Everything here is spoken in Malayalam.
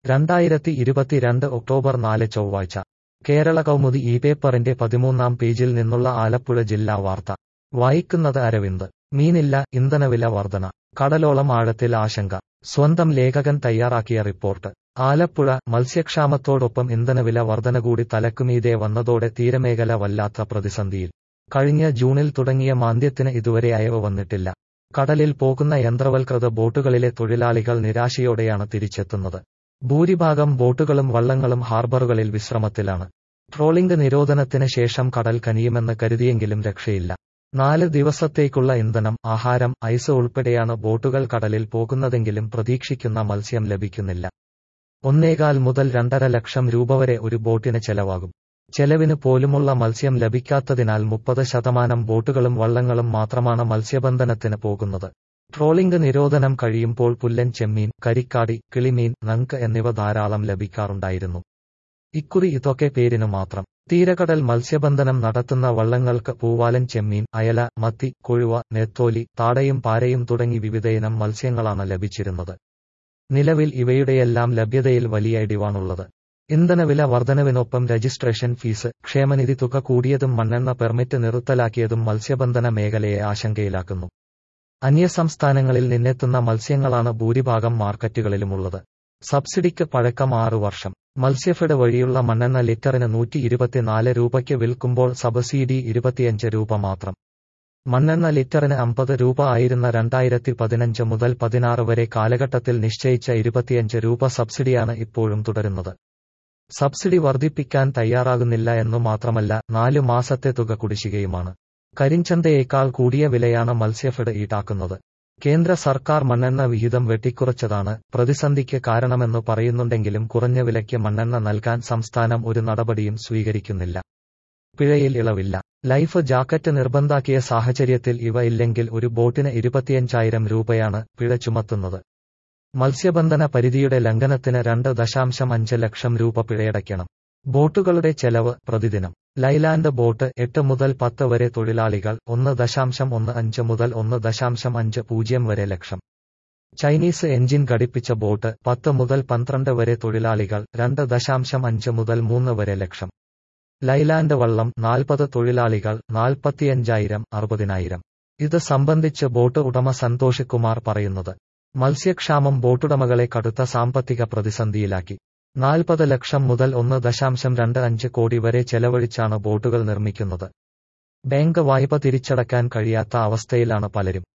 രണ്ടായിരത്തി ഇരുപത്തിരണ്ട് ഒക്ടോബർ നാല് ചൊവ്വാഴ്ച കേരള കൗമുദി ഈ പേപ്പറിന്റെ പതിമൂന്നാം പേജിൽ നിന്നുള്ള ആലപ്പുഴ ജില്ലാ വാർത്ത വായിക്കുന്നത് അരവിന്ദ് മീനില്ല ഇന്ധനവില വർധന കടലോളം ആഴത്തിൽ ആശങ്ക സ്വന്തം ലേഖകൻ തയ്യാറാക്കിയ റിപ്പോർട്ട് ആലപ്പുഴ മത്സ്യക്ഷാമത്തോടൊപ്പം ഇന്ധനവില വർധന കൂടി തലക്കുമീതെ വന്നതോടെ തീരമേഖല വല്ലാത്ത പ്രതിസന്ധിയിൽ കഴിഞ്ഞ ജൂണിൽ തുടങ്ങിയ മാന്ദ്യത്തിന് ഇതുവരെ അയവ് വന്നിട്ടില്ല കടലിൽ പോകുന്ന യന്ത്രവൽകൃത ബോട്ടുകളിലെ തൊഴിലാളികൾ നിരാശയോടെയാണ് തിരിച്ചെത്തുന്നത് ഭൂരിഭാഗം ബോട്ടുകളും വള്ളങ്ങളും ഹാർബറുകളിൽ വിശ്രമത്തിലാണ് ട്രോളിംഗ് നിരോധനത്തിന് ശേഷം കടൽ കനിയുമെന്ന് കരുതിയെങ്കിലും രക്ഷയില്ല നാല് ദിവസത്തേക്കുള്ള ഇന്ധനം ആഹാരം ഐസ് ഉൾപ്പെടെയാണ് ബോട്ടുകൾ കടലിൽ പോകുന്നതെങ്കിലും പ്രതീക്ഷിക്കുന്ന മത്സ്യം ലഭിക്കുന്നില്ല ഒന്നേകാൽ മുതൽ രണ്ടര ലക്ഷം രൂപ വരെ ഒരു ബോട്ടിന് ചെലവാകും ചെലവിന് പോലുമുള്ള മത്സ്യം ലഭിക്കാത്തതിനാൽ മുപ്പത് ശതമാനം ബോട്ടുകളും വള്ളങ്ങളും മാത്രമാണ് മത്സ്യബന്ധനത്തിന് പോകുന്നത് ട്രോളിംഗ് നിരോധനം കഴിയുമ്പോൾ പുല്ലൻ ചെമ്മീൻ കരിക്കാടി കിളിമീൻ നങ്ക് എന്നിവ ധാരാളം ലഭിക്കാറുണ്ടായിരുന്നു ഇക്കുറി ഇതൊക്കെ പേരിനു മാത്രം തീരകടൽ മത്സ്യബന്ധനം നടത്തുന്ന വള്ളങ്ങൾക്ക് പൂവാലൻ ചെമ്മീൻ അയല മത്തി കൊഴുവ നെത്തോലി താടയും പാരയും തുടങ്ങി വിവിധയിനം മത്സ്യങ്ങളാണ് ലഭിച്ചിരുന്നത് നിലവിൽ ഇവയുടെയെല്ലാം ലഭ്യതയിൽ വലിയ ഇടിവാണുള്ളത് ഇന്ധനവില വർധനവിനൊപ്പം രജിസ്ട്രേഷൻ ഫീസ് ക്ഷേമനിധി തുക കൂടിയതും മണ്ണെണ്ണ പെർമിറ്റ് നിർത്തലാക്കിയതും മത്സ്യബന്ധന മേഖലയെ ആശങ്കയിലാക്കുന്നു അന്യസംസ്ഥാനങ്ങളിൽ നിന്നെത്തുന്ന മത്സ്യങ്ങളാണ് ഭൂരിഭാഗം മാർക്കറ്റുകളിലുമുള്ളത് സബ്സിഡിക്ക് പഴക്കം ആറു വർഷം മത്സ്യഫെഡ് വഴിയുള്ള മണ്ണെണ്ണ ലിറ്ററിന് നൂറ്റി ഇരുപത്തിനാല് രൂപയ്ക്ക് വിൽക്കുമ്പോൾ സബ്സിഡി ഇരുപത്തിയഞ്ച് രൂപ മാത്രം മണ്ണെണ്ണ ലിറ്ററിന് അമ്പത് രൂപ ആയിരുന്ന രണ്ടായിരത്തി പതിനഞ്ച് മുതൽ പതിനാറ് വരെ കാലഘട്ടത്തിൽ നിശ്ചയിച്ച ഇരുപത്തിയഞ്ച് രൂപ സബ്സിഡിയാണ് ഇപ്പോഴും തുടരുന്നത് സബ്സിഡി വർദ്ധിപ്പിക്കാൻ തയ്യാറാകുന്നില്ല എന്നു മാത്രമല്ല നാലു മാസത്തെ തുക കുടിശ്ശികയുമാണ് കരിഞ്ചന്തയേക്കാൾ കൂടിയ വിലയാണ് മത്സ്യഫെഡ് ഈടാക്കുന്നത് കേന്ദ്ര സർക്കാർ മണ്ണെണ്ണ വിഹിതം വെട്ടിക്കുറച്ചതാണ് പ്രതിസന്ധിക്ക് കാരണമെന്ന് പറയുന്നുണ്ടെങ്കിലും കുറഞ്ഞ വിലയ്ക്ക് മണ്ണെണ്ണ നൽകാൻ സംസ്ഥാനം ഒരു നടപടിയും സ്വീകരിക്കുന്നില്ല പിഴയിൽ ഇളവില്ല ലൈഫ് ജാക്കറ്റ് നിർബന്ധാക്കിയ സാഹചര്യത്തിൽ ഇവ ഇല്ലെങ്കിൽ ഒരു ബോട്ടിന് ഇരുപത്തിയഞ്ചായിരം രൂപയാണ് പിഴ ചുമത്തുന്നത് മത്സ്യബന്ധന പരിധിയുടെ ലംഘനത്തിന് രണ്ട് ദശാംശം അഞ്ച് ലക്ഷം രൂപ പിഴയടയ്ക്കണം ബോട്ടുകളുടെ ചെലവ് പ്രതിദിനം ലൈലാൻഡ് ബോട്ട് എട്ട് മുതൽ പത്ത് വരെ തൊഴിലാളികൾ ഒന്ന് ദശാംശം ഒന്ന് അഞ്ച് മുതൽ ഒന്ന് ദശാംശം അഞ്ച് പൂജ്യം വരെ ലക്ഷം ചൈനീസ് എഞ്ചിൻ ഘടിപ്പിച്ച ബോട്ട് പത്ത് മുതൽ പന്ത്രണ്ട് വരെ തൊഴിലാളികൾ രണ്ട് ദശാംശം അഞ്ച് മുതൽ മൂന്ന് വരെ ലക്ഷം ലൈലാൻഡ് വള്ളം നാൽപ്പത് തൊഴിലാളികൾ നാൽപ്പത്തിയഞ്ചായിരം അറുപതിനായിരം ഇത് സംബന്ധിച്ച് ബോട്ട് ഉടമ സന്തോഷ് കുമാർ പറയുന്നത് മത്സ്യക്ഷാമം ബോട്ടുടമകളെ കടുത്ത സാമ്പത്തിക പ്രതിസന്ധിയിലാക്കി നാൽപ്പത് ലക്ഷം മുതൽ ഒന്ന് ദശാംശം രണ്ട് അഞ്ച് കോടി വരെ ചെലവഴിച്ചാണ് ബോട്ടുകൾ നിർമ്മിക്കുന്നത് ബാങ്ക് വായ്പ തിരിച്ചടക്കാൻ കഴിയാത്ത അവസ്ഥയിലാണ് പലരും